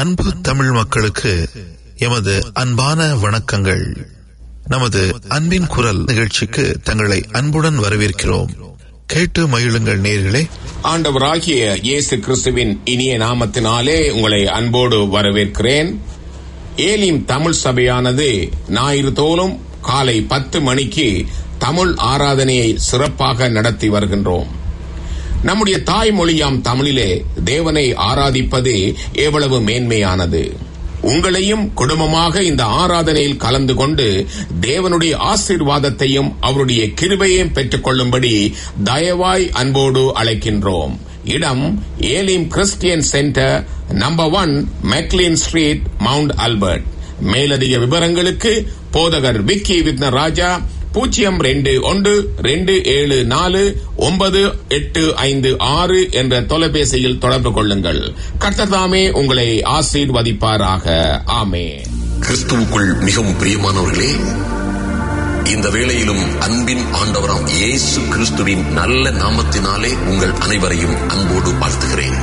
அன்பு தமிழ் மக்களுக்கு எமது அன்பான வணக்கங்கள் நமது அன்பின் குரல் நிகழ்ச்சிக்கு தங்களை அன்புடன் வரவேற்கிறோம் கேட்டு மகிழுங்கள் நேர்களே ஆண்டவராகிய இயேசு கிறிஸ்துவின் இனிய நாமத்தினாலே உங்களை அன்போடு வரவேற்கிறேன் ஏலிம் தமிழ் சபையானது ஞாயிறு தோறும் காலை பத்து மணிக்கு தமிழ் ஆராதனையை சிறப்பாக நடத்தி வருகின்றோம் நம்முடைய தாய்மொழியாம் தமிழிலே தேவனை ஆராதிப்பது எவ்வளவு மேன்மையானது உங்களையும் குடும்பமாக இந்த ஆராதனையில் கலந்து கொண்டு தேவனுடைய ஆசீர்வாதத்தையும் அவருடைய கிருபையையும் பெற்றுக் கொள்ளும்படி தயவாய் அன்போடு அழைக்கின்றோம் இடம் Elim Christian centre number one McLean street mount Albert மேலதிக விவரங்களுக்கு போதகர் விக்கி வித்ன ராஜா பூஜ்ஜியம் ரெண்டு ஒன்று ரெண்டு ஏழு நாலு ஒன்பது எட்டு ஐந்து ஆறு என்ற தொலைபேசியில் தொடர்பு கொள்ளுங்கள் கர்த்ததாமே உங்களை ஆசீர்வதிப்பாராக ஆமே கிறிஸ்துவுக்குள் மிகவும் பிரியமானவர்களே இந்த வேளையிலும் அன்பின் ஆண்டவராம் இயேசு கிறிஸ்துவின் நல்ல நாமத்தினாலே உங்கள் அனைவரையும் அன்போடு வாழ்த்துகிறேன்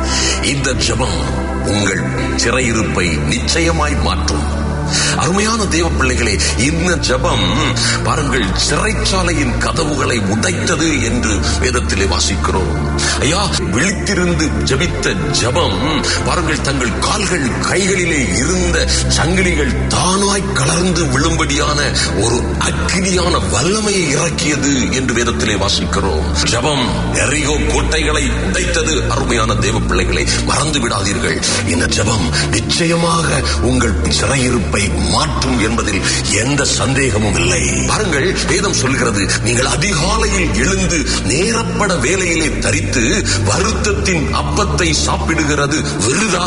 இந்த ஜெபம் உங்கள் சிறையிருப்பை நிச்சயமாய் மாற்றும் அருமையான தேவ பிள்ளைகளே இந்த ஜபம் பாருங்கள் சிறைச்சாலையின் கதவுகளை உடைத்தது என்று வேதத்திலே வாசிக்கிறோம் ஐயா விழித்திருந்து ஜபித்த ஜபம் பாருங்கள் தங்கள் கால்கள் கைகளிலே இருந்த சங்கிலிகள் தானாய் கலர்ந்து விழும்படியான ஒரு அக்கினியான வல்லமையை இறக்கியது என்று வேதத்திலே வாசிக்கிறோம் ஜபம் எரியோ கோட்டைகளை உடைத்தது அருமையான தேவ பிள்ளைகளை மறந்து விடாதீர்கள் இந்த ஜபம் நிச்சயமாக உங்கள் சிறையிருப்பை மாற்றும் என்பதில் எந்த சந்தேகமும் இல்லை பாருங்கள் வேதம் சொல்கிறது நீங்கள் அதிகாலையில் எழுந்து நேரப்பட வேலையிலே தரித்து வருத்தத்தின் அப்பத்தை சாப்பிடுகிறது விருதா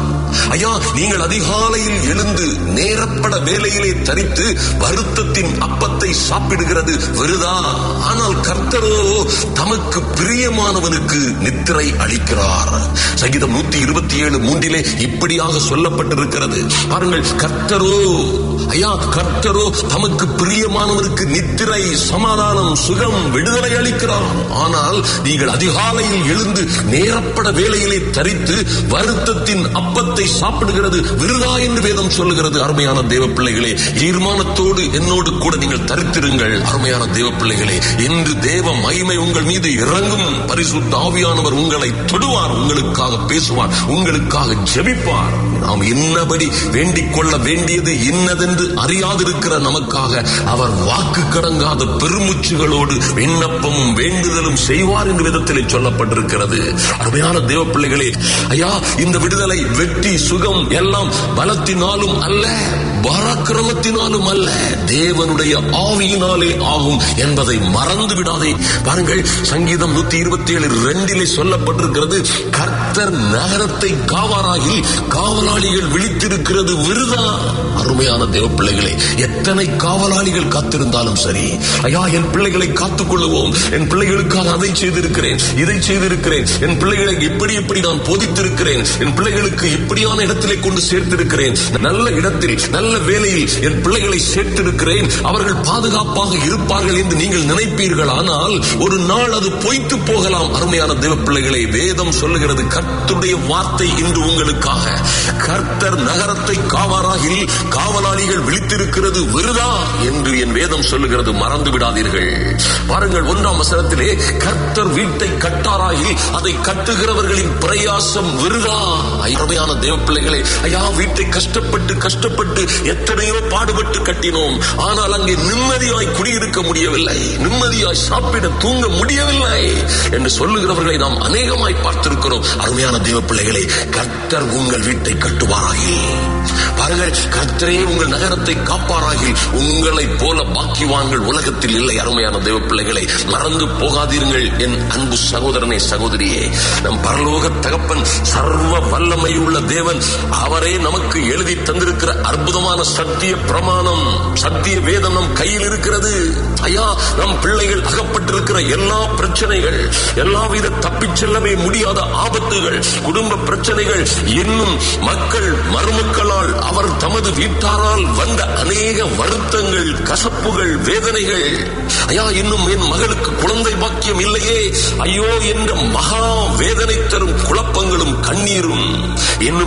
ஐயா நீங்கள் அதிகாலையில் எழுந்து நேரப்பட வேலையிலே தரித்து வருத்தத்தின் அப்பத்தை சாப்பிடுகிறது விருதா ஆனால் கர்த்தரோ தமக்கு பிரியமானவனுக்கு நித்திரை அளிக்கிறார் சங்கீதம் நூத்தி இருபத்தி ஏழு மூன்றிலே இப்படியாக சொல்லப்பட்டிருக்கிறது பாருங்கள் கர்த்தரோ ஐயா கர்த்தரோ தமக்கு பிரியமானவருக்கு நித்திரை சமாதானம் சுகம் விடுதலை அளிக்கிறார் ஆனால் நீங்கள் அதிகாலையில் எழுந்து நேரப்பட வேலையிலே தரித்து வருத்தத்தின் அப்பத்தை சாப்பிடுகிறது விருதா என்று வேதம் சொல்லுகிறது அருமையான தேவ பிள்ளைகளே தீர்மானத்தோடு என்னோடு கூட நீங்கள் தரித்திருங்கள் அருமையான தேவ பிள்ளைகளே இன்று தேவ மகிமை உங்கள் மீது இறங்கும் பரிசுத்த ஆவியானவர் உங்களை தொடுவார் உங்களுக்காக பேசுவார் உங்களுக்காக ஜெபிப்பார் நாம் இன்னபடி வேண்டிக் கொள்ள வேண்டியது இன்னதென்று அறியாதிருக்கிற நமக்காக அவர் வாக்கு கடங்காத பெருமுச்சுகளோடு விண்ணப்பமும் வேண்டுதலும் செய்வார் என்று விதத்திலே சொல்லப்பட்டிருக்கிறது அருமையான தேவ பிள்ளைகளே ஐயா இந்த விடுதலை வெற்றி சுகம் எல்லாம் பலத்தினாலும் அல்ல பராக்கிரமத்தினாலும் அல்ல தேவனுடைய ஆவியினாலே ஆகும் என்பதை மறந்து விடாதே பாருங்கள் சங்கீதம் நூத்தி இருபத்தி ஏழு ரெண்டிலே சொல்லப்பட்டிருக்கிறது கர்த்தர் நகரத்தை காவாராகி காவலாளிகள் விழித்திருக்கிறது விருதா அருமையான தேவ பிள்ளைகளே எத்தனை காவலாளிகள் காத்திருந்தாலும் சரி ஐயா என் பிள்ளைகளை காத்துக் கொள்ளுவோம் என் பிள்ளைகளுக்காக அதை செய்திருக்கிறேன் இதை செய்திருக்கிறேன் என் பிள்ளைகளை இப்படி இப்படி நான் போதித்திருக்கிறேன் என் பிள்ளைகளுக்கு இப்படியான இடத்திலே கொண்டு சேர்த்திருக்கிறேன் நல்ல இடத்தில் நல்ல வேலையில் என் பிள்ளைகளை சேர்த்திருக்கிறேன் அவர்கள் பாதுகாப்பாக இருப்பார்கள் என்று நீங்கள் நினைப்பீர்கள் ஆனால் ஒரு நாள் அது பொய்த்து போகலாம் அருமையான தேவ பிள்ளைகளை வேதம் சொல்லுகிறது கர்த்தருடைய வார்த்தை இன்று உங்களுக்காக கர்த்தர் நகரத்தை காவாராகில் காவலாளிகள் விழித்திருக்கிறது விருதா என்று என் வேதம் சொல்லுகிறது மறந்து விடாதீர்கள் பாருங்கள் ஒன்றாம் வசனத்திலே கர்த்தர் வீட்டை கட்டாராகில் அதை கட்டுகிறவர்களின் பிரயாசம் விருதா அருமையான தேவ பிள்ளைகளை ஐயா வீட்டை கஷ்டப்பட்டு கஷ்டப்பட்டு எத்தனையோ பாடுபட்டு கட்டினோம் ஆனால் அங்கே நிம்மதியாய் குடியிருக்க முடியவில்லை நிம்மதியாய் சாப்பிட தூங்க முடியவில்லை என்று சொல்லுகிறவர்களை நாம் அநேகமாய் பார்த்திருக்கிறோம் அருமையான தேவ பிள்ளைகளை கர்த்தர் உங்கள் வீட்டை கட்டுவாராகி பாருங்கள் கர்த்தரே உங்கள் நகரத்தை காப்பாராகி உங்களை போல பாக்கிவான்கள் உலகத்தில் இல்லை அருமையான தேவ பிள்ளைகளை மறந்து போகாதீர்கள் என் அன்பு சகோதரனே சகோதரியே நம் பரலோக தகப்பன் சர்வ வல்லமையுள்ள தேவன் அவரே நமக்கு எழுதி தந்திருக்கிற அற்புதமான சத்திய பிரமாணம் சத்திய வேதம் நம் கையில் இருக்கிறது ஐயா நம் பிள்ளைகள் அகப்பட்டிருக்கிற எல்லா பிரச்சனைகள் எல்லாவித தப்பிச் செல்லவே முடியாத ஆபத்துகள் குடும்ப பிரச்சனைகள் இன்னும் மக்கள் மருமக்களால் அவர் தமது வீட்டாரால் வந்த அநேக வருத்தங்கள் கசப்புகள் வேதனைகள் ஐயா இன்னும் என் மகளுக்கு குழந்தை பாக்கியம் இல்லையே ஐயோ என்ற மகா வேதனை தரும் குழப்பங்களும் கண்ணீரும் இன்னும்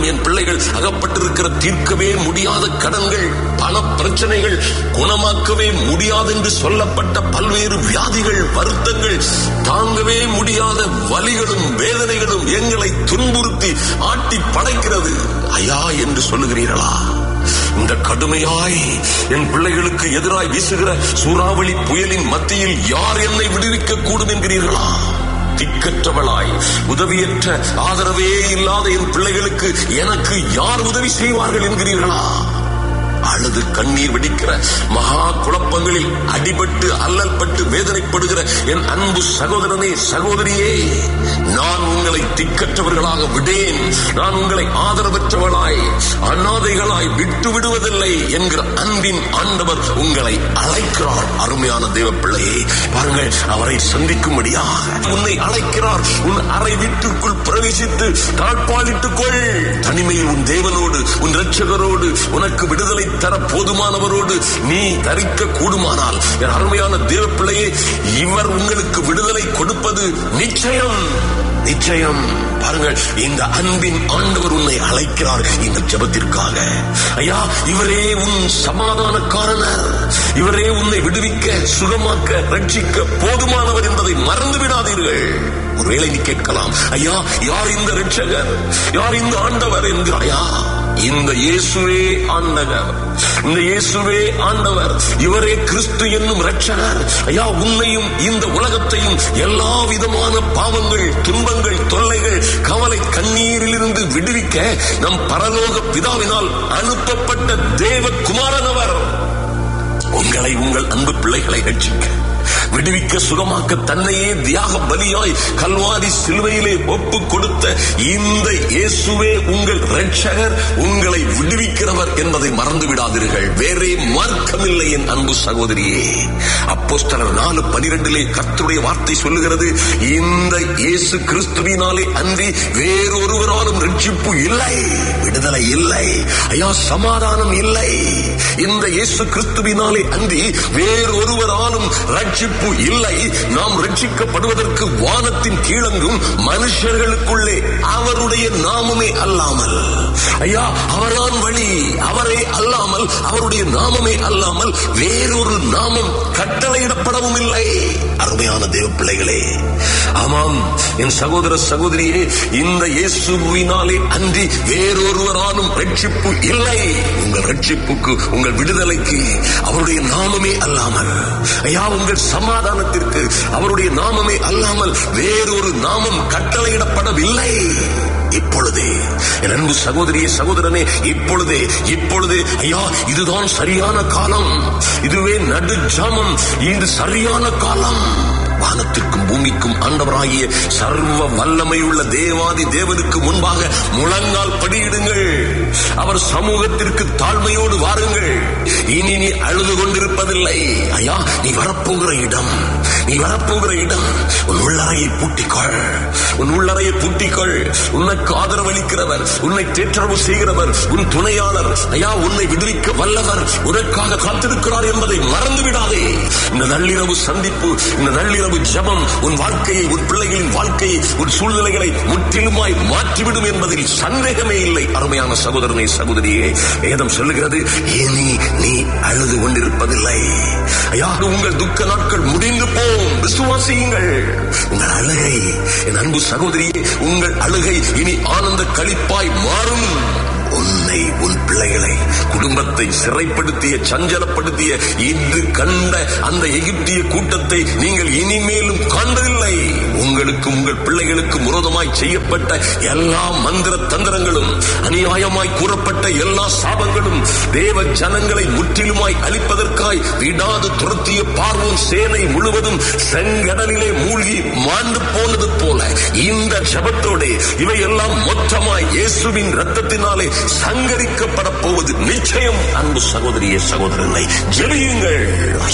என் பிள்ளைகள் அகப்பட்டிருக்கிற தீர்க்கவே முடியாத கடன்கள் பல பிரச்சனைகள் குணமாக்கவே முடியாது என்று சொல்லப்பட்ட பல்வேறு வியாதிகள் வருத்தங்கள் தாங்கவே முடியாத வலிகளும் வேதனைகளும் எங்களை துன்புறுத்தி ஆட்டி படைக்கிறது ஐயா என்று சொல்லுகிறீர்களா இந்த கடுமையாய் என் பிள்ளைகளுக்கு எதிராய் வீசுகிற சூறாவளி புயலின் மத்தியில் யார் என்னை விடுவிக்க கூடும் என்கிறீர்களா திக்கற்றவளாய் உதவியற்ற ஆதரவே இல்லாத என் பிள்ளைகளுக்கு எனக்கு யார் உதவி செய்வார்கள் என்கிறீர்களா அழுது கண்ணீர் வெடிக்கிற மகா குழப்பங்களில் அடிபட்டு அல்லல்பட்டு வேதனைப்படுகிற என் அன்பு சகோதரனே சகோதரியே நான் உங்களை திக்கற்றவர்களாக விடேன் நான் உங்களை ஆதரவற்றவளாய் அநாதைகளாய் விட்டு விடுவதில்லை என்கிற அன்பின் ஆண்டவர் உங்களை அழைக்கிறார் அருமையான தேவ பிள்ளையே பாருங்கள் அவரை சந்திக்கும்படியாக உன்னை அழைக்கிறார் உன் அறை வீட்டுக்குள் பிரவேசித்து தாழ்பாலிட்டுக் கொள் தனிமையில் உன் தேவனோடு உன் இரட்சகரோடு உனக்கு விடுதலை தர போதுமானவரோடு நீ தரிக்க கூடுமானால் என் அருமையான தேவ பிள்ளையே இவர் உங்களுக்கு விடுதலை கொடுப்பது நிச்சயம் நிச்சயம் பாருங்கள் இந்த அன்பின் ஆண்டவர் உன்னை அழைக்கிறார் இந்த ஜபத்திற்காக ஐயா இவரே உன் சமாதானக்காரனர் இவரே உன்னை விடுவிக்க சுகமாக்க ரட்சிக்க போதுமானவர் என்பதை மறந்து விடாதீர்கள் ஒருவேளை நீ கேட்கலாம் ஐயா யார் இந்த ரட்சகர் யார் இந்த ஆண்டவர் என்கிறாயா இந்த இயேசுவே ஆண்டவர் இந்த இயேசுவே ஆண்டவர் இவரே கிறிஸ்து என்னும் ரட்சகர் ஐயா உன்னையும் இந்த உலகத்தையும் எல்லா விதமான பாவங்கள் துன்பங்கள் தொல்லைகள் கவலை கண்ணீரிலிருந்து விடுவிக்க நம் பரலோக பிதாவினால் அனுப்பப்பட்ட தேவ குமாரனவர் உங்களை உங்கள் அன்பு பிள்ளைகளை ரட்சிக்க விடுவிக்க சுகமாக்க தன்னையே தியாக பலியாய் கல்வாரி சிலுவையிலே ஒப்பு கொடுத்த இந்த இயேசுவே உங்கள் ரட்சகர் உங்களை விடுவிக்கிறவர் என்பதை மறந்து விடாதீர்கள் வேறே மார்க்கமில்லை என் அன்பு சகோதரியே அப்போஸ்தலர் நாலு பனிரெண்டிலே கர்த்தருடைய வார்த்தை சொல்லுகிறது இந்த இயேசு கிறிஸ்துவினாலே அன்றி வேறொருவராலும் ரட்சிப்பு இல்லை விடுதலை இல்லை ஐயா சமாதானம் இல்லை இந்த இயேசு கிறிஸ்துவினாலே அன்றி வேறொருவராலும் ரட்சிப்பு இல்லை நாம் ரட்சிக்கப்படுவதற்கு வானத்தின் கீழங்கும் மனுஷர்களுக்குள்ளே அவருடைய நாமமே அல்லாமல் ஐயா அவர்தான் வழி அவரே அல்லாமல் அவருடைய நாமமே அல்லாமல் வேறொரு நாமம் கட்டளையிடப்படவும் இல்லை அருமையான தேவ பிள்ளைகளே ஆமாம் என் சகோதர சகோதரியே இந்த இயேசுவினாலே அன்றி வேறொருவராலும் ரட்சிப்பு இல்லை உங்கள் ரட்சிப்புக்கு உங்கள் விடுதலைக்கு அவருடைய நாமமே அல்லாமல் ஐயா உங்கள் சமாதானத்திற்கு அவருடைய நாமமே அல்லாமல் வேறொரு நாமம் கட்டளையிடப்படவில்லை இப்பொழுதே என் அன்பு சகோதரியே சகோதரனே இப்பொழுதே இப்பொழுதே ஐயா இதுதான் சரியான காலம் இதுவே நடு ஜாமம் இது சரியான காலம் வானத்திற்கும் பூமிக்கும் ஆண்டவராகிய சர்வ வல்லமையுள்ள தேவாதி தேவனுக்கு முன்பாக முழங்கால் படியிடுங்கள் அவர் சமூகத்திற்கு தாழ்மையோடு வாருங்கள் இனி நீ அழுது கொண்டிருப்பதில்லை ஐயா நீ வரப்போகிற இடம் நீ வரப்போகிற இடம் உன் உள்ளறையை பூட்டிக்கொள் உன் உள்ளறையை பூட்டிக்கொள் உனக்கு ஆதரவளிக்கிறவர் உன்னை தேற்றரவு செய்கிறவர் உன் துணையாளர் ஐயா உன்னை விடுவிக்க வல்லவர் உனக்காக காத்திருக்கிறார் என்பதை மறந்து விடாதே இந்த நள்ளிரவு சந்திப்பு இந்த நள்ளிரவு ஜபம் உன் வாழ்க்கையை உன் பிள்ளைகளின் வாழ்க்கையை உன் சூழ்நிலைகளை முற்றிலுமாய் மாற்றிவிடும் என்பதில் சந்தேகமே இல்லை அருமையான சகோதரனை சகோதரியே வேதம் சொல்லுகிறது இனி நீ அழுது கொண்டிருப்பதில்லை ஐயா உங்கள் துக்க நாட்கள் முடிந்து போம் விசுவாசியுங்கள் உங்கள் அழுகை என் அன்பு சகோதரியே உங்கள் அழுகை இனி ஆனந்த களிப்பாய் மாறும் உன்னை உன் பிள்ளைகளை குடும்பத்தை சிறைப்படுத்திய சஞ்சலப்படுத்திய இன்று கண்ட அந்த எகிப்திய கூட்டத்தை நீங்கள் இனிமேலும் காண்பதில்லை உங்களுக்கு உங்கள் பிள்ளைகளுக்கு விரோதமாய் செய்யப்பட்ட எல்லா மந்திர தந்திரங்களும் அநியாயமாய் கூறப்பட்ட எல்லா சாபங்களும் தேவ ஜனங்களை முற்றிலுமாய் அழிப்பதற்காய் விடாது துரத்திய பார்வோன் சேனை முழுவதும் செங்கடலிலே மூழ்கி மாண்டு போனது போல இந்த ஜபத்தோடு இவையெல்லாம் மொத்தமாய் இயேசுவின் ரத்தத்தினாலே சங்கரிக்கப்பட போவது நிச்சயம் அன்பு சகோதரியே சகோதரனை ஜெபியுங்கள்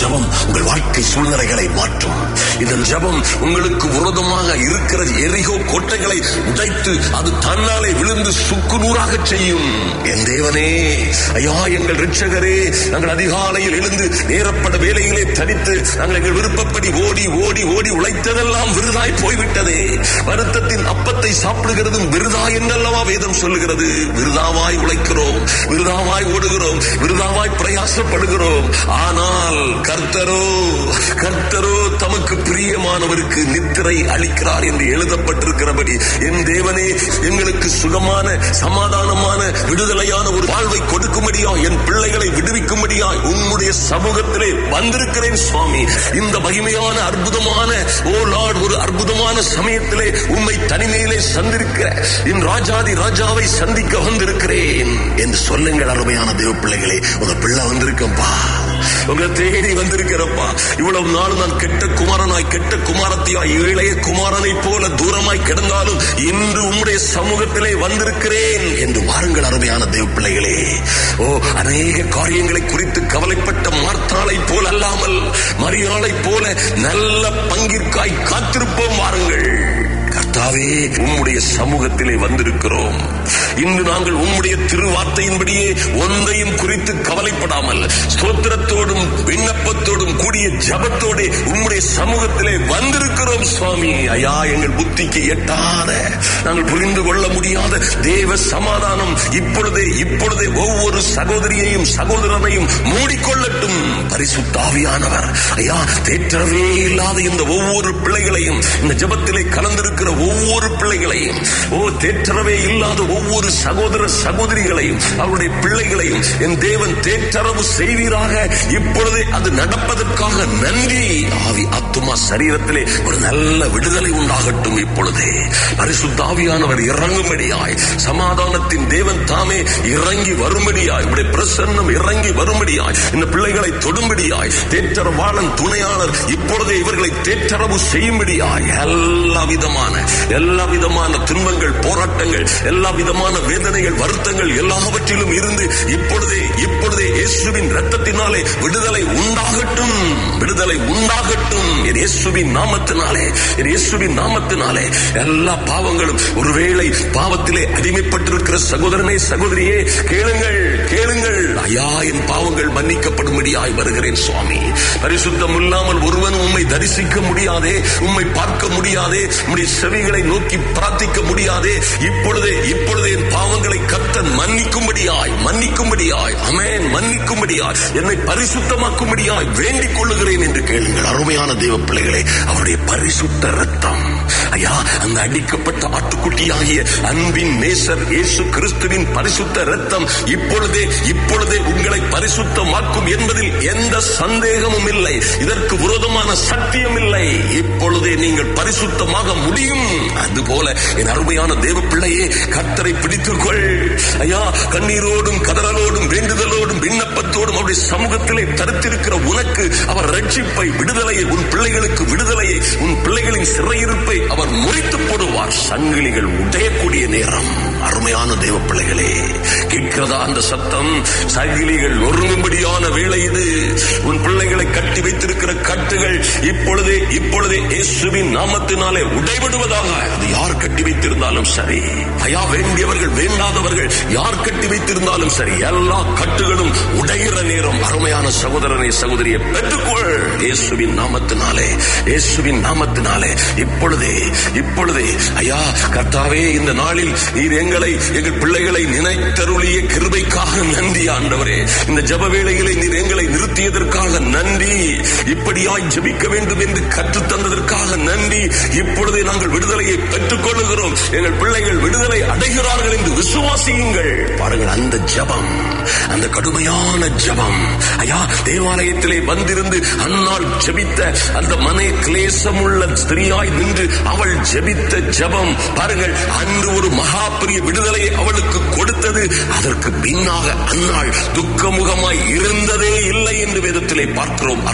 ஜெபம் உங்கள் வாழ்க்கை சூழ்நிலைகளை மாற்றும் இந்த ஜெபம் உங்களுக்கு விரோதமாக இருக்கிற எரிகோ கோட்டைகளை உடைத்து அது தன்னாலே விழுந்து சுக்கு நூறாக செய்யும் என் தேவனே ஐயா எங்கள் ரிட்சகரே நாங்கள் அதிகாலையில் எழுந்து நேரப்பட வேலைகளை தனித்து நாங்கள் எங்கள் விருப்பப்படி ஓடி ஓடி ஓடி உழைத்ததெல்லாம் விருதாய் போய்விட்டதே வருத்தத்தின் அப்பத்தை சாப்பிடுகிறதும் விருதா என்றல்லவா வேதம் சொல்லுகிறது விருதாவாய் உழைக்கிறோம் விருதாவாய் ஓடுகிறோம் விருதாவாய் பிரயாசப்படுகிறோம் ஆனால் கர்த்தரோ கர்த்தரோ தமக்கு பிரியமானவருக்கு நித்திரை அளிக்கிறார் என்று எழுதப்பட்டிருக்கிறபடி என் தேவனே எங்களுக்கு சுகமான சமாதானமான விடுதலையான ஒரு வாழ்வை கொடுக்கும்படியா என் பிள்ளைகளை விடுவிக்கும்படியா உம்முடைய சமூகத்திலே வந்திருக்கிறேன் சுவாமி இந்த மகிமையான அற்புதமான ஓ லார்ட் ஒரு அற்புதமான சமயத்திலே உம்மை தனிமையிலே சந்திருக்க என் ராஜாதி ராஜாவை சந்திக்க வந்திருக்கிறேன் என்று சொல்லுங்கள் அருமையான தேவ பிள்ளைகளே உங்க பிள்ளை வந்திருக்கப்பா உங்களை தேடி வந்திருக்கிறப்பா இவ்வளவு நாள் நான் கெட்ட குமாரனாய் கெட்ட குமாரத்தியாய் இளைய குமாரனை போல தூரமாய் கிடந்தாலும் இன்று உம்முடைய சமூகத்திலே வந்திருக்கிறேன் என்று வாருங்கள் அருமையான தேவ பிள்ளைகளே ஓ அநேக காரியங்களை குறித்து கவலைப்பட்ட மார்த்தாளை போல் அல்லாமல் மரியாளை போல நல்ல பங்கிற்காய் காத்திருப்போம் வாருங்கள் கர்த்தாவே உம்முடைய சமூகத்திலே வந்திருக்கிறோம் இன்று நாங்கள் உம்முடைய திருவார்த்தையின்படியே ஒன்றையும் குறித்து கவலைப்படாமல் ஸ்தோத்திரத்தோடும் விண்ணப்பத்தோடும் கூடிய ஜபத்தோடு உம்முடைய சமூகத்திலே வந்திருக்கிறோம் சுவாமி ஐயா எங்கள் புத்திக்கு எட்டாத நாங்கள் புரிந்து கொள்ள முடியாத தேவ சமாதானம் இப்பொழுதே இப்பொழுதே ஒவ்வொரு சகோதரியையும் சகோதரனையும் மூடிக்கொள்ளட்டும் பரிசுத்தாவியானவர் ஐயா தேற்றவே இல்லாத இந்த ஒவ்வொரு பிள்ளைகளையும் இந்த ஜபத்திலே கலந்திருக்கிற ஒவ்வொரு பிள்ளைகளையும் ஓ தேற்றரவே இல்லாத ஒவ்வொரு சகோதர சகோதரிகளையும் அவருடைய பிள்ளைகளையும் என் தேவன் தேற்றரவு செய்வீராக இப்பொழுதே அது நடப்பதற்காக நன்றி ஆவி ஆத்துமா சரீரத்திலே ஒரு நல்ல விடுதலை உண்டாகட்டும் இப்பொழுதே பரிசுத்தாவியானவர் இறங்கும்படியாய் சமாதானத்தின் தேவன் தாமே இறங்கி வரும்படியாய் உடைய பிரசன்னம் இறங்கி வரும்படியாய் இந்த பிள்ளைகளை தொடும்படியாய் தேற்றரவாளன் துணையாளர் இப்பொழுதே இவர்களை தேற்றரவு செய்யும்படியாய் எல்லா விதமான எல்லா விதமான துன்பங்கள் போராட்டங்கள் எல்லா விதமான வேதனைகள் வருத்தங்கள் எல்லாவற்றிலும் இருந்து இப்பொழுதே இப்பொழுதே இயேசுவின் ரத்தத்தினாலே விடுதலை உண்டாகட்டும் விடுதலை உண்டாகட்டும் என் இயேசுவின் நாமத்தினாலே என் இயேசுவின் நாமத்தினாலே எல்லா பாவங்களும் ஒருவேளை பாவத்திலே அடிமைப்பட்டிருக்கிற சகோதரனே சகோதரியே கேளுங்கள் கேளுங்கள் ஐயா என் பாவங்கள் மன்னிக்கப்படும்படியாய் வருகிறேன் சுவாமி பரிசுத்தம் இல்லாமல் ஒருவன் உம்மை தரிசிக்க முடியாதே உம்மை பார்க்க முடியாதே உம்முடைய செவிகளை நோக்கி பிரார்த்திக்க முடியாதே இப்பொழுதே இப்பொழுதே என் பாவங்களை கத்தன் மன்னிக்கும்படியாய் மன்னிக்கும்படியாய் அமேன் மன்னிக்கும்படியாய் என்னை பரிசுத்தமாக்கும்படியாய் வேண்டிக் கொள்ளுகிறேன் என்று கேளுங்கள் அருமையான தேவ பிள்ளைகளே அவருடைய பரிசுத்த ரத்தம் ஐயா அந்த அடிக்கப்பட்ட ஆட்டுக்குட்டியாகிய அன்பின் நேசர் இயேசு கிறிஸ்துவின் பரிசுத்த ரத்தம் இப்பொழுதே இப்பொழுதே உங்களை பரிசுத்தமாக்கும் என்பதில் எந்த சந்தேகமும் இல்லை இதற்கு விரோதமான சத்தியம் இல்லை இப்பொழுதே நீங்கள் பரிசுத்தமாக முடியும் அதுபோல என் அருமையான தேவ பிள்ளையே கத்தரை பிடித்துக் கொள் ஐயா கண்ணீரோடும் கதறலோடும் வேண்டுதலோடும் விண்ணப்பத்தோடும் அவருடைய சமூகத்திலே தடுத்திருக்கிற உனக்கு அவர் ரட்சிப்பை விடுதலையை உன் பிள்ளைகளுக்கு விடுதலையை உன் பிள்ளைகளின் சிறையிருப்பை அவர் முறித்து போடுவார் சங்கிலிகள் உடையக்கூடிய நேரம் அருமையான தேவ பிள்ளைகளே கேட்கிறதா அந்த சத்தம் சங்கிலிகள் ஒருங்கும்படியான வேலை இது உன் பிள்ளைகளை கட்டி வைத்திருக்கிற கட்டுகள் இப்பொழுதே இப்பொழுதே இயேசுவின் நாமத்தினாலே உடைபடுவதாக அது யார் கட்டி வைத்திருந்தாலும் சரி ஐயா வேண்டியவர்கள் வேண்டாதவர்கள் யார் கட்டி வைத்திருந்தாலும் சரி எல்லா கட்டுகளும் உடைகிற நேரம் அருமையான சகோதரனை சகோதரியை பெற்றுக்கொள் இயேசுவின் நாமத்தினாலே இயேசுவின் நாமத்தினாலே இப்பொழுதே இப்பொழுதே ஐயா கர்த்தாவே இந்த நாளில் நீர் எங்களை எங்கள் பிள்ளைகளை நினைத்தருளிய கிருபைக்காக நன்றி ஆண்டவரே இந்த ஜப வேளைகளை நீர் எங்களை நிறுத்தியதற்காக நன்றி இப்படியாய் ஜெபிக்க வேண்டும் என்று கற்றுத் தந்ததற்காக நன்றி இப்பொழுதே நாங்கள் விடுதலையை பெற்றுக் கொள்ளுகிறோம் எங்கள் பிள்ளைகள் விடுதலை அடைகிறார்கள் என்று விசுவாசியுங்கள் பாருங்கள் அந்த ஜபம் அந்த கடுமையான ஜபம் ஐயா தேவாலயத்திலே வந்திருந்து அன்னால் ஜெபித்த அந்த மனை கிளேசமுள்ள ஸ்திரியாய் நின்று அவள் ஜெபித்த ஜபம் பாருங்கள் அன்று ஒரு மகா பெரிய விடுதலையை அவளுக்கு கொடுத்தது அதற்கு பின்னாக அந்நாள் துக்கமுகமாய் இருந்ததே இல்லை என்று வேதத்திலே பார்க்கிறோம் அருமையான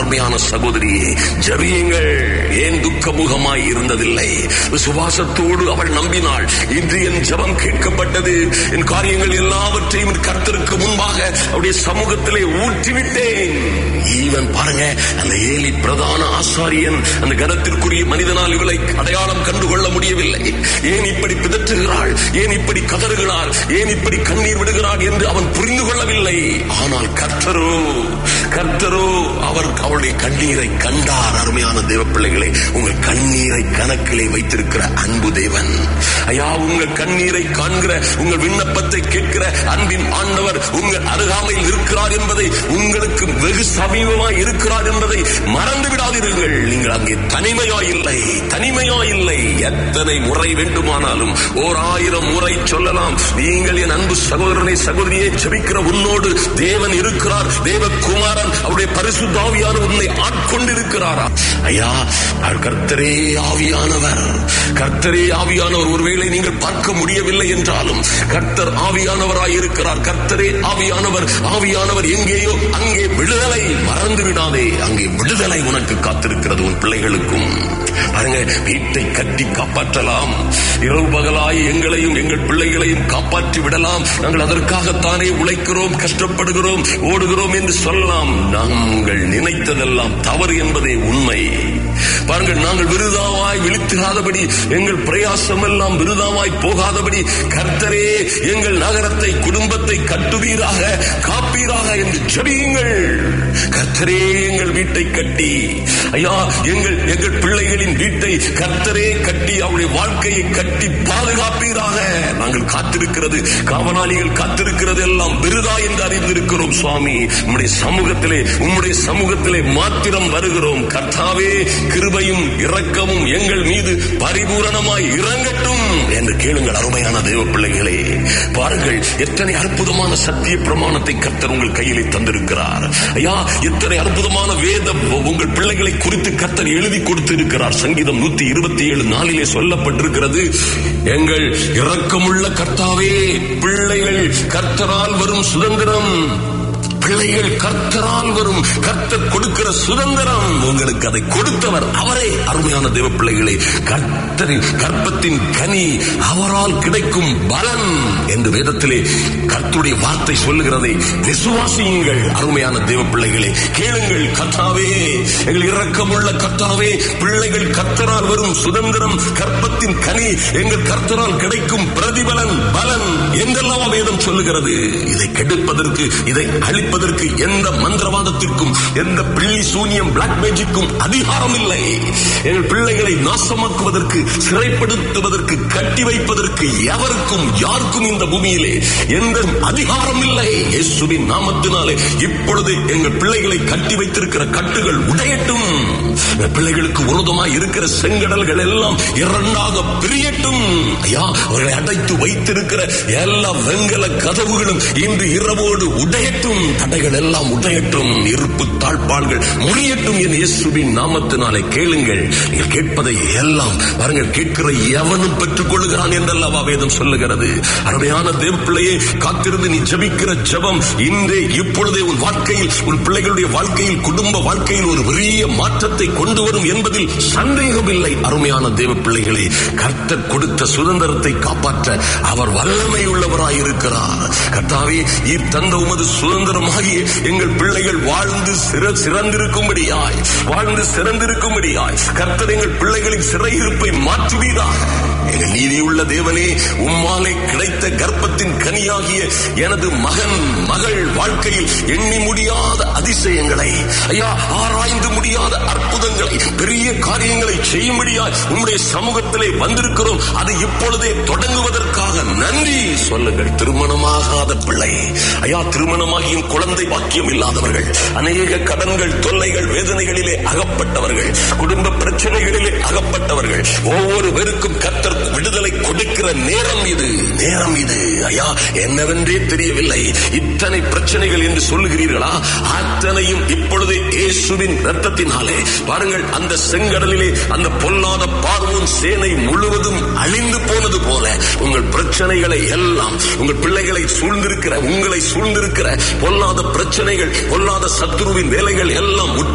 சகோதரியே ஜபியுங்கள் ஏன் துக்கமுகமாய் இருந்ததில்லை விசுவாசத்தோடு அவள் நம்பினாள் இன்று என் ஜபம் கேட்கப்பட்டது என் காரியங்கள் எல்லாவற்றையும் என் கர்த்தருக்கு முன்பாக அவருடைய சமூகத்திலே ஊற்றிவிட்டேன் ஈவன் பாருங்க அந்த ஏலி பிரதான ஆசாரியன் அந்த கனத்திற்குரிய மனிதனால் இவளை அடையாளம் கண்டுகொள்ள முடியவில்லை ஏன் இப்படி பிதற்றுகிறாள் ஏன் இப்படி கதறுகிறாள் ஏன் இப்படி கண்ணீர் விடுகிறாள் என்று அவன் புரிந்து கொள்ளவில்லை ஆனால் கர்த்தரோ கர்த்தரோ அவர் அவளுடைய கண்ணீரை கண்டார் அருமையான தேவ பிள்ளைகளே உங்கள் கண்ணீரை கணக்கிலே வைத்திருக்கிற அன்பு தேவன் ஐயா உங்கள் கண்ணீரை காண்கிற உங்கள் விண்ணப்பத்தை கேட்கிற அன்பின் ஆண்டவர் உங்கள் அருகாமையில் இருக்கிறார் என்பதை உங்களுக்கு வெகு சமீபமாய் இருக்கிறார் என்பதை மறந்து விடாதீர்கள் நீங்கள் அங்கே தனிமையா இல்லை தனிமையா இல்லை எத்தனை முறை வேண்டுமானாலும் ஓர் ஆயிரம் முறை சொல்லலாம் நீங்கள் என் அன்பு சகோதரனை சகோதரியை ஜெபிக்கிற உன்னோடு தேவன் இருக்கிறார் தேவகுமாரன் அவருடைய பரிசுத்தாவியான உன்னை ஆட்கொண்டிருக்கிறாரா ஐயா அவர் கர்த்தரே ஆவியானவர் கர்த்தரே ஆவியானவர் ஒருவேளை நீங்கள் பார்க்க முடியவில்லை என்றாலும் கர்த்தர் ஆவியானவராய் இருக்கிறார் கர்த்தரே ஆவியானவர் ஆவியானவர் எங்கேயோ அங்கே விடுதலை மறந்து விடாதே அங்கே விடுதலை உனக்கு காத்திருக்கிறது உன் பிள்ளைகளுக்கும் பாருங்க வீட்டை கட்டி காப்பாற்றலாம் இரவு பகலாய் எங்களையும் எங்கள் பிள்ளைகளையும் காப்பாற்றி விடலாம் நாங்கள் அதற்காகத்தானே உழைக்கிறோம் கஷ்டப்படுகிறோம் ஓடுகிறோம் என்று சொல்லலாம் நாங்கள் நினைத்ததெல்லாம் தவறு என்பதே உண்மை பாருங்கள் நாங்கள் விருதாவாய் விழித்திராதபடி எங்கள் பிரயாசம் எல்லாம் விருதாவாய் போகாதபடி கர்த்தரே எங்கள் நகரத்தை குடும்பத்தை கட்டுவீராக காப்பீராக என்று ஜெபியுங்கள் கர்த்தரே எங்கள் வீட்டை கட்டி ஐயா எங்கள் எங்கள் பிள்ளைகளின் வீட்டை கர்த்தரே கட்டி அவருடைய வாழ்க்கையை கட்டி பாதுகாப்பீராக நாங்கள் காத்திருக்கிறது காவலாளிகள் காத்திருக்கிறது எல்லாம் விருதா என்று அறிந்திருக்கிறோம் சுவாமி உம்முடைய சமூகத்திலே உம்முடைய சமூகத்திலே மாத்திரம் வருகிறோம் கர்த்தாவே கிருபையும் இரக்கமும் எங்கள் மீது பரிபூரணமாய் இறங்கட்டும் என்று கேளுங்கள் அருமையான தேவ பிள்ளைகளே பாருங்கள் எத்தனை அற்புதமான சத்திய பிரமாணத்தை கர்த்தர் உங்கள் கையிலே தந்திருக்கிறார் ஐயா எத்தனை அற்புதமான வேத உங்கள் பிள்ளைகளை குறித்து கர்த்தர் எழுதி கொடுத்திருக்கிறார் சங்கீதம் நூத்தி இருபத்தி ஏழு நாளிலே சொல்லப்பட்டிருக்கிறது எங்கள் இரக்கமுள்ள கர்த்தாவே பிள்ளைகள் கர்த்தரால் வரும் சுதந்திரம் பிள்ளைகள் கர்த்தரால் வரும் கர்த்தர் கொடுக்கிற சுதந்திரம் உங்களுக்கு அதை கொடுத்தவர் அவரே அருமையான தேவ பிள்ளைகளே கர்த்தரின் கற்பத்தின் கனி அவரால் கிடைக்கும் பலன் என்று வேதத்திலே கர்த்தருடைய வார்த்தை சொல்லுகிறதை விசுவாசியுங்கள் அருமையான தேவ பிள்ளைகளே கேளுங்கள் கர்த்தாவே எங்கள் இரக்கமுள்ள கர்த்தாவே பிள்ளைகள் கர்த்தரால் வரும் சுதந்திரம் கற்பத்தின் கனி எங்கள் கர்த்தரால் கிடைக்கும் பிரதிபலன் பலன் என்றெல்லாம் வேதம் சொல்லுகிறது இதை கெடுப்பதற்கு இதை அழிப்பதற்கு எந்த மந்திரவாதத்திற்கும் எந்த பிள்ளி சூனியம் பிளாக் மேஜிக்கும் அதிகாரம் இல்லை எங்கள் பிள்ளைகளை நாசமாக்குவதற்கு சிறைப்படுத்துவதற்கு கட்டி வைப்பதற்கு எவருக்கும் யாருக்கும் இந்த பூமியிலே எந்த அதிகாரம் இல்லை இயேசுவின் நாமத்தினாலே இப்பொழுது எங்கள் பிள்ளைகளை கட்டி வைத்திருக்கிற கட்டுகள் உடையட்டும் எங்கள் பிள்ளைகளுக்கு விரோதமாய் இருக்கிற செங்கடல்கள் எல்லாம் இரண்டாக பிரியட்டும் ஐயா அவர்களை அடைத்து வைத்திருக்கிற எல்லா வெங்கல கதவுகளும் இன்று இரவோடு உடையட்டும் தடைகள் எல்லாம் உடையட்டும் இருப்பு தாழ்பாள்கள் முறியட்டும் என் இயேசுவின் நாமத்தினாலே கேளுங்கள் நீங்கள் கேட்பதை எல்லாம் பாருங்கள் கேட்கிற எவனும் பெற்றுக் கொள்ளுகிறான் என்றல்லவா வேதம் சொல்லுகிறது அருமையான தேவ பிள்ளையே காத்திருந்து நீ ஜபிக்கிற ஜபம் இன்றே இப்பொழுதே உன் வாழ்க்கையில் உன் பிள்ளைகளுடைய வாழ்க்கையில் குடும்ப வாழ்க்கையில் ஒரு பெரிய மாற்றத்தை கொண்டு வரும் என்பதில் சந்தேகம் இல்லை அருமையான தேவ பிள்ளைகளே கர்த்தர் கொடுத்த சுதந்திரத்தை காப்பாற்ற அவர் வல்லமை உள்ளவராயிருக்கிறார் கர்த்தாவே ஈர் தந்த உமது சுதந்திரமாகிய எங்கள் பிள்ளைகள் வாழ்ந்து சிற சிறந்திருக்கும்படியாய் வாழ்ந்து சிறந்திருக்கும்படியாய் கர்த்தர் எங்கள் பிள்ளைகளின் சிறையிருப்பை மாற்றுவீராக எங்கள் நீதியுள்ள தேவனே உம்மாலே கிடைத்த கர்ப்பத்தின் கனியாகிய எனது மகன் மகள் வாழ்க்கையில் எண்ணி முடியாத அதிசயங்களை ஐயா ஆராய்ந்து முடியாத அற்புதங்களை பெரிய காரியங்களை செய்யும்படியாய் உம்முடைய சமூகத்திலே வந்திருக்கிறோம் அது இப்பொழுதே தொடங்குவதற்காக நன்றி சொல்லுங்கள் திருமணமாகாத பிள்ளை ஐயா திருமணமாகியும் குழந்தை பாக்கியம் இல்லாதவர்கள் அநேக கடன்கள் தொல்லைகள் வேதனைகளிலே அகப்பட்டவர்கள் குடும்ப பிரச்சனைகளிலே அகப்பட்டவர்கள் ஒவ்வொருவருக்கும் கத்தர் விடுதலை கொடுக்கிற நேரம் இது நேரம் இது ஐயா என்னவென்றே தெரியவில்லை இத்தனை பிரச்சனைகள் என்று சொல்லுகிறீர்களா அத்தனையும் இப்பொழுது இயேசுவின் ரத்தத்தினாலே பாருங்கள் அந்த செங்கடலிலே அந்த பொல்லாத பார்வோன் சேனை முழுவதும் அழிந்து போனது போல உங்கள் பிரச்சனைகளை எல்லாம் உங்கள் பிள்ளைகளை சூழ்ந்திருக்கிற உங்களை சூழ்ந்திருக்கிற பொல்லாத பிரச்சனைகள் பொல்லாத சத்துருவின் வேலைகள் எல்லாம் முற்றிலுமாய்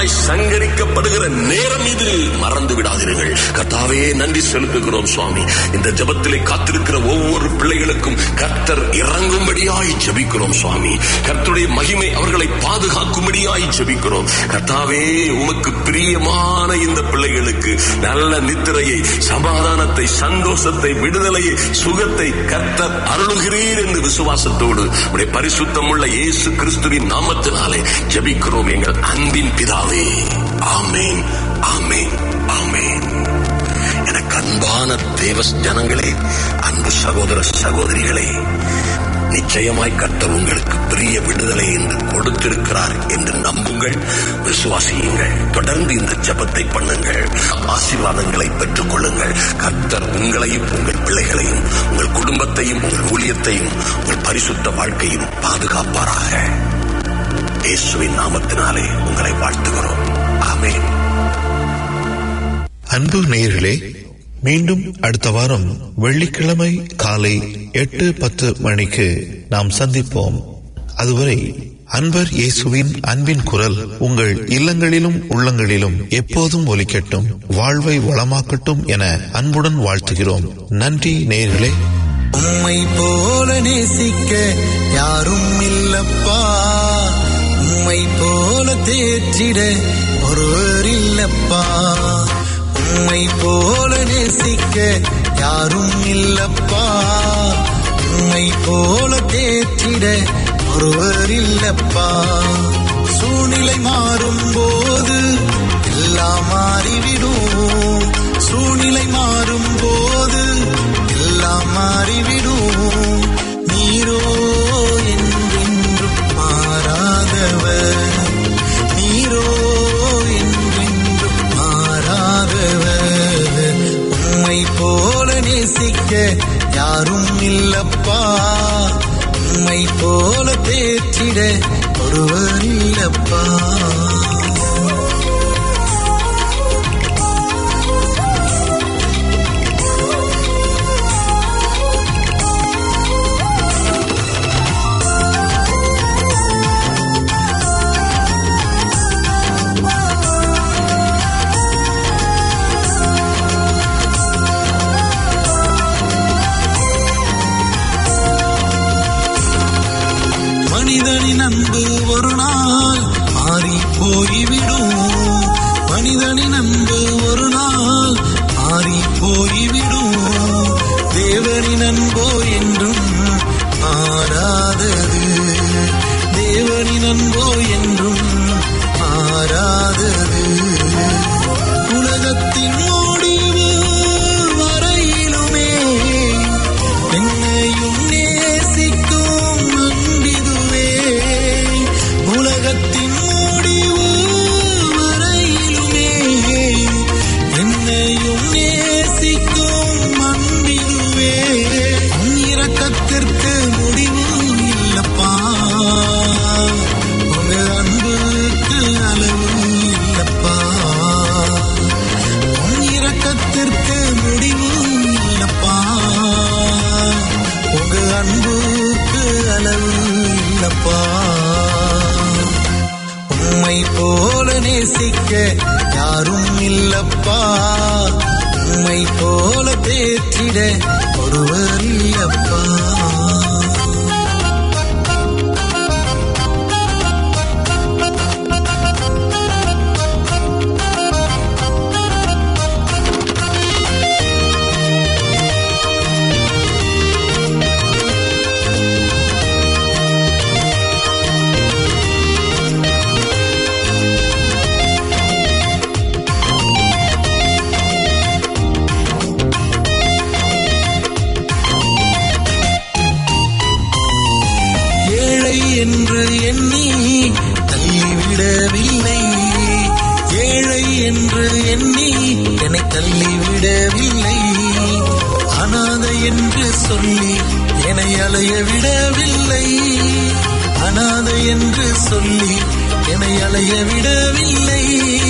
அநியாயமாய் சங்கரிக்கப்படுகிற நேரம் இது மறந்து விடாதீர்கள் கர்த்தாவே நன்றி செலுத்துகிறோம் சுவாமி இந்த ஜெபத்திலே காத்திருக்கிற ஒவ்வொரு பிள்ளைகளுக்கும் கர்த்தர் இறங்கும்படியாய் ஜெபிக்கிறோம் சுவாமி கர்த்தருடைய மகிமை அவர்களை பாதுகாக்கும்படியாய் ஜெபிக்கிறோம் கர்த்தாவே உமக்கு பிரியமான இந்த பிள்ளைகளுக்கு நல்ல நித்திரையை சமாதானத்தை சந்தோஷத்தை விடுதலையை சுகத்தை கர்த்தர் அருளுகிறீர் என்று விசுவாசத்தோடு உடைய பரிசுத்தமுள்ள இயேசு கிறிஸ்துவின் நாமத்தினாலே ஜெபிக்கிறோம் எங்கள் அன்பின் பிதாவே ஆமேன் ஆமேன் ஆமேன் எனக்கு அன்பான தேவ ஜனங்களே அன்பு சகோதர சகோதரிகளே நிச்சயமாய் கர்த்தர் உங்களுக்கு பெரிய விடுதலை என்று கொடுத்திருக்கிறார் என்று நம்புங்கள் விசுவாசியுங்கள் தொடர்ந்து இந்த ஜெபத்தை பண்ணுங்கள் ஆசீர்வாதங்களை பெற்றுக் கொள்ளுங்கள் கர்த்தர் உங்களையும் உங்கள் பிள்ளைகளையும் உங்கள் குடும்பத்தையும் உங்கள் ஊழியத்தையும் உங்கள் பரிசுத்த வாழ்க்கையும் பாதுகாப்பாராக இயேசுவின் நாமத்தினாலே உங்களை வாழ்த்துகிறோம் ஆமென் அன்பு நேயர்களே மீண்டும் அடுத்த வாரம் வெள்ளிக்கிழமை காலை எட்டு பத்து மணிக்கு நாம் சந்திப்போம் அதுவரை அன்பர் இயேசுவின் அன்பின் குரல் உங்கள் இல்லங்களிலும் உள்ளங்களிலும் எப்போதும் ஒலிக்கட்டும் வாழ்வை வளமாக்கட்டும் என அன்புடன் வாழ்த்துகிறோம் நன்றி நேயர்களே உம்மை போல நேசிக்க யாரும் இல்லப்பா உம்மை போல தேற்றிட ஒருவர் இல்லப்பா உம்மை போல நேசிக்க யாரும் இல்லப்பா உம்மை போல தேற்றிட ஒருவர் இல்லப்பா சூழ்நிலை மாறும் போது எல்லாம் மாறிவிடும் சூழ்நிலை மாறும் போது எல்லாம் மாறிவிடும் நீரோ என்றென்றும் மாறாதவர் நீரோ என்றென்றும் மாறாதவர் உம்மை போல நேசிக்க யாரும் இல்லப்பா உம்மை போல தேற்றிட ஒருவர் இல்லப்பா மனிதனின் அன்பு ஒரு நாள் மாறி போய்விடும் மனிதனின் அன்பு ஒரு நாள் மாறி போய்விடும் தேவனின் அன்போ என்றும் மாறாதது தேவனின் அன்போ என்றும் மாறாதது உலகத்தின் முடிவு வரையிலுமே என்னையும் நேசிக்கும் அன்பிதுவே உலகத்தின் முடிவு வரையிலுமே என்னையும் நேசிக்கும் அன்பிதுவே உன் இரக்கத்திற்கு முடிவு இல்லப்பா உங்க அன்புக்கு அளவு இல்லப்பா உன் இரக்கத்திற்கு முடிவு இல்லப்பா உங்க அன்புக்கு அளவு இல்லப்பா உம்மை போல நேசிக்க யாரும் இல்லப்பா உம்மை போல தேற்றிட ஒருவர் இல்லப்பா ஏழை என்று எண்ணி தள்ளிவிடவில்லை ஏழை என்று எண்ணி என்னை தள்ளிவிடவில்லை அனாதை என்று சொல்லி என்னை அலைய விடவில்லை அனாதை என்று சொல்லி என்னை அலைய விடவில்லை